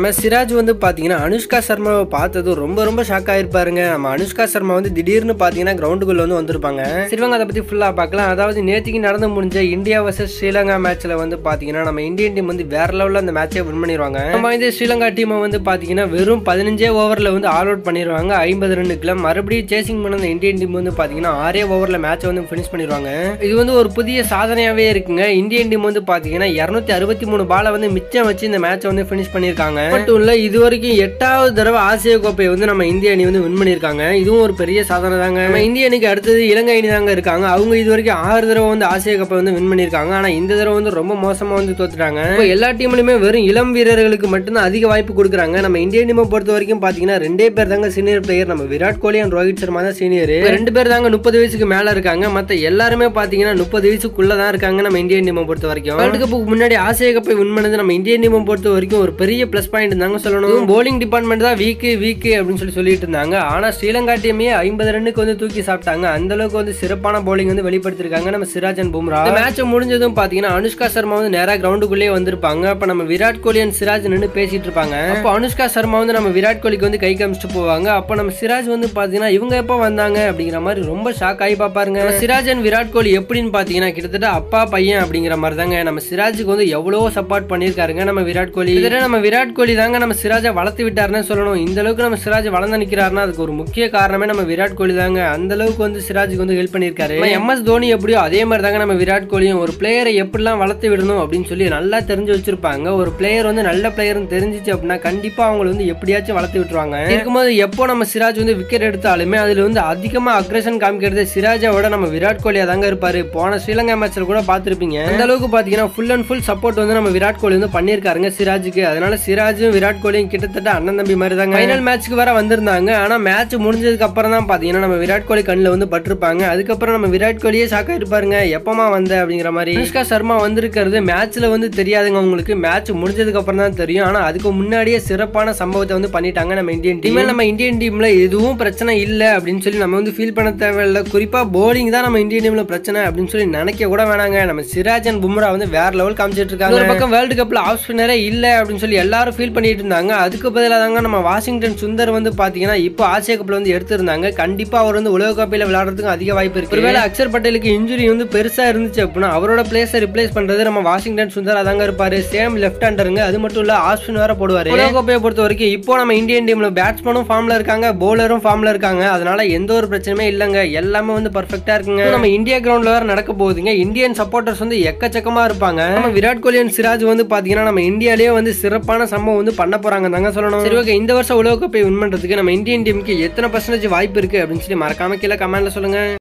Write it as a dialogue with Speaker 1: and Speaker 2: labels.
Speaker 1: நம்ம சிராஜ் வந்து பாத்தீங்கன்னா அனுஷ்கா சர்மாவை பார்த்ததும் ரொம்ப ரொம்ப ஷாக் ஆயிருப்பாருங்க நம்ம அனுஷ்கா சர்மா வந்து திடீர்னு பாத்தீங்கன்னா கிரவுண்டுக்குள்ள வந்து வந்திருப்பாங்க சிறுவங்க அதை பத்தி ஃபுல்லா பார்க்கலாம் அதாவது நேற்றுக்கு நடந்து முடிஞ்ச இந்தியா வர்சஸ் ஸ்ரீலங்கா மேட்ச்ல வந்து பாத்தீங்கன்னா நம்ம இந்தியன் டீம் வந்து வேற லெவல்ல அந்த மேட்சை வின் பண்ணிடுவாங்க நம்ம இந்த ஸ்ரீலங்கா டீமை வந்து பாத்தீங்கன்னா வெறும் பதினஞ்சே ஓவர்ல வந்து ஆல் அவுட் பண்ணிடுவாங்க ஐம்பது ரன்னுக்குள்ள மறுபடியும் சேசிங் பண்ண அந்த இந்தியன் டீம் வந்து பாத்தீங்கன்னா ஆறே ஓவர்ல மேட்சை வந்து ஃபினிஷ் பண்ணிடுவாங்க இது வந்து ஒரு புதிய சாதனையாவே இருக்குங்க இந்தியன் டீம் வந்து பாத்தீங்கன்னா இருநூத்தி அறுபத்தி மூணு பாலை வந்து மிச்சம் வச்சு இந்த மேட்சை வந்து ஃபினிஷ் பண்ணிருக்காங்க மட்டும் இல்ல இது வரைக்கும் எட்டாவது தடவை ஆசிய கோப்பையை வந்து நம்ம இந்திய அணி வந்து வின் பண்ணிருக்காங்க இதுவும் ஒரு பெரிய சாதனை தாங்க நம்ம இந்திய அணிக்கு அடுத்தது இலங்கை அணி தாங்க இருக்காங்க அவங்க இது வரைக்கும் ஆறு தடவை வந்து ஆசிய கோப்பை வந்து வின் பண்ணிருக்காங்க ஆனா இந்த தடவை வந்து ரொம்ப மோசமா வந்து தோத்துட்டாங்க இப்போ எல்லா டீம்லயுமே வெறும் இளம் வீரர்களுக்கு மட்டும்தான் அதிக வாய்ப்பு கொடுக்குறாங்க நம்ம இந்தியன் டீமை பொறுத்த வரைக்கும் பாத்தீங்கன்னா ரெண்டே பேர் தாங்க சீனியர் பிளேயர் நம்ம விராட் கோலி அண்ட் ரோஹித் சர்மா தான் சீனியர் ரெண்டு பேர் தாங்க முப்பது வயசுக்கு மேல இருக்காங்க மத்த எல்லாருமே பாத்தீங்கன்னா முப்பது வயசுக்குள்ள தான் இருக்காங்க நம்ம இந்தியன் டீமை பொறுத்த வரைக்கும் வேர்ல்டு கப்புக்கு முன்னாடி ஆசிய கப்பை வின் பண்ணது நம்ம இந்தியன் டீமை பொறுத்த வரைக்கும் ஒரு பெரிய பிளஸ் பாயிண்ட் தாங்க சொல்லணும் போலிங் டிபார்ட்மெண்ட் தான் வீக்கு வீக்கு அப்படின்னு சொல்லி சொல்லிட்டு இருந்தாங்க ஆனா ஸ்ரீலங்கா டீமே ஐம்பது ரன்னுக்கு வந்து தூக்கி சாப்பிட்டாங்க அந்த அளவுக்கு வந்து சிறப்பான போலிங் வந்து வெளிப்படுத்திருக்காங்க நம்ம சிராஜ் அண்ட் பும்ரா மேட்ச் முடிஞ்சதும் பாத்தீங்கன்னா அனுஷ்கா சர்மா வந்து நேரா கிரவுண்டுக்குள்ளேயே வந்திருப்பாங்க அப்ப நம்ம விராட் கோலி அண்ட் சிராஜ் நின்று பேசிட்டு இருப்பாங்க அப்போ அனுஷ்கா சர்மா வந்து நம்ம விராட் கோலிக்கு வந்து கை காமிச்சிட்டு போவாங்க அப்போ நம்ம சிராஜ் வந்து பாத்தீங்கன்னா இவங்க எப்போ வந்தாங்க அப்படிங்கிற மாதிரி ரொம்ப ஷாக் ஆகி பாப்பாருங்க நம்ம சிராஜ் அண்ட் விராட் கோலி எப்படின்னு பாத்தீங்கன்னா கிட்டத்தட்ட அப்பா பையன் அப்படிங்கிற மாதிரி தாங்க நம்ம சிராஜுக்கு வந்து எவ்வளவோ சப்போர்ட் பண்ணியிருக்காருங்க நம்ம விராட் கோலி கிட்டத்தட்ட நம்ம விராட் கோலி தாங்க நம்ம சிராஜை வளர்த்து விட்டாருன்னு சொல்லணும் இந்த அளவுக்கு நம்ம சிராஜ் வளர்ந்து நிக்கிறாருன்னா அதுக்கு ஒரு முக்கிய காரணமே நம்ம விராட் கோலி தாங்க அந்த அளவுக்கு வந்து சிராஜுக்கு வந்து ஹெல்ப் பண்ணியிருக்காரு எம் எஸ் தோனி எப்படியோ அதே மாதிரி தாங்க நம்ம விராட் கோலியும் ஒரு பிளேயரை எப்படிலாம் வளர்த்து விடணும் அப்படின்னு சொல்லி நல்லா தெரிஞ்சு வச்சிருப்பாங்க ஒரு பிளேயர் வந்து நல்ல பிளேயர்னு தெரிஞ்சிச்சு அப்படின்னா கண்டிப்பா அவங்களை வந்து எப்படியாச்சும் வளர்த்து விட்டுருவாங்க இருக்கும்போது எப்போ நம்ம சிராஜ் வந்து விக்கெட் எடுத்தாலுமே அதுல வந்து அதிகமா அக்ரஷன் காமிக்கிறது சிராஜாவோட நம்ம விராட் கோலியா தாங்க இருப்பாரு போன ஸ்ரீலங்கா மேட்ச்ல கூட பார்த்திருப்பீங்க அந்த அளவுக்கு பாத்தீங்கன்னா ஃபுல் அண்ட் ஃபுல் சப்போர்ட் வந்து நம்ம விராட் கோலி வந்து பண்ணியிருக்காருங்க சிராஜுக்கு அதனால சிராஜும் விராட் கோலியும் கிட்டத்தட்ட அண்ணன் தம்பி மாதிரி தாங்க ஃபைனல் மேட்ச்க்கு வர வந்திருந்தாங்க ஆனா மேட்ச் முடிஞ்சதுக்கு அப்புறம் தான் பாத்தீங்கன்னா நம்ம விராட் கோலி கண்ணில் வந்து பட்டிருப்பாங்க அதுக்கப்புறம் நம்ம விராட் கோலியே ஷாக்கா இருப்பாருங்க எப்பமா வந்த அப்படிங்கிற மாதிரி அனுஷ்கா சர்மா வந்திருக்கிறது மேட்ச்ல வந்து தெரியாதுங்க உங்களுக்கு மேட்ச் முடிஞ்சதுக்கு அப்புறம் தான் தெரியும் ஆனா அதுக்கு முன்னாடியே சிறப்பான சம்பவத்தை வந்து பண்ணிட்டாங்க நம்ம இந்தியன் டீம் நம்ம இந்தியன் டீம்ல எதுவும் பிரச்சனை இல்லை அப்படின்னு சொல்லி நம்ம வந்து ஃபீல் பண்ண தேவையில்ல குறிப்பா போலிங் தான் நம்ம இந்தியன் டீம்ல பிரச்சனை அப்படின்னு சொல்லி நினைக்க கூட வேணாங்க நம்ம சிராஜ் அண்ட் பும்ரா வந்து வேற லெவல் காமிச்சிட்டு இருக்காங்க ஒரு பக்கம் வேர்ல்டு கப்ல ஆஃப் ஸ்பின்னரே இல்ல அப்படின்னு சொல்லி எல்லாரும் ஃபீல் பண்ணிட்டு இருந்தாங்க அதுக்கு பதிலாக தாங்க நம்ம வாஷிங்டன் சுந்தர் வந்து பாத்தீங்கன்னா இப்போ ஆசிய கப்ல வந்து எடுத்திருந்தாங்க கண்டிப்பா அவர் வந்து உலக கோப்பையில விளையாடுறதுக்கு அதிக வாய்ப்பு இருக்கு ஒருவேளை அக்ஷர் பட்டேலுக்கு இன்ஜுரி வந்து பெருசா இருந்துச்சு அப்படின்னா அவரோட பிளேஸை ரிப்ளேஸ் பண்றது நம்ம வாஷிங்டன் சுந்தர் அதாங்க இருப்பாரு சேம் லெஃப்ட் ஹேண்டருங்க அது மட்டும் இல்ல ஆஸ்பின் வேற போடுவாரு உலக கோப்பையை பொறுத்த வரைக்கும் இப்போ நம்ம இந்தியன் டீம்ல பேட்ஸ்மேனும் ஃபார்ம்ல இருக்காங்க பவுலரும் ஃபார்ம்ல இருக்காங்க அதனால எந்த ஒரு பிரச்சனையுமே இல்லைங்க எல்லாமே வந்து பர்ஃபெக்டா இருக்குங்க நம்ம இந்தியா கிரவுண்ட்ல வேற நடக்க போகுதுங்க இந்தியன் சப்போர்ட்டர்ஸ் வந்து எக்கச்சக்கமா இருப்பாங்க நம்ம விராட் கோலி அண்ட் சிராஜ் வந்து பாத்தீங்கன்னா நம்ம இந்தியாலேயே வந்து சிறப்பான சம்பவம் வந்து பண்ண போறாங்க தாங்க சொல்லணும் சரி ஓகே இந்த வருஷம் உலக கோப்பை வின் பண்றதுக்கு நம்ம இந்தியன் டீமுக்கு எத்தனை பர்சன்டேஜ் வாய்ப்பு இருக்கு அப்படின்னு சொல்லி மறக்காம கீழே கமெண்ட்ல சொல்லுங்க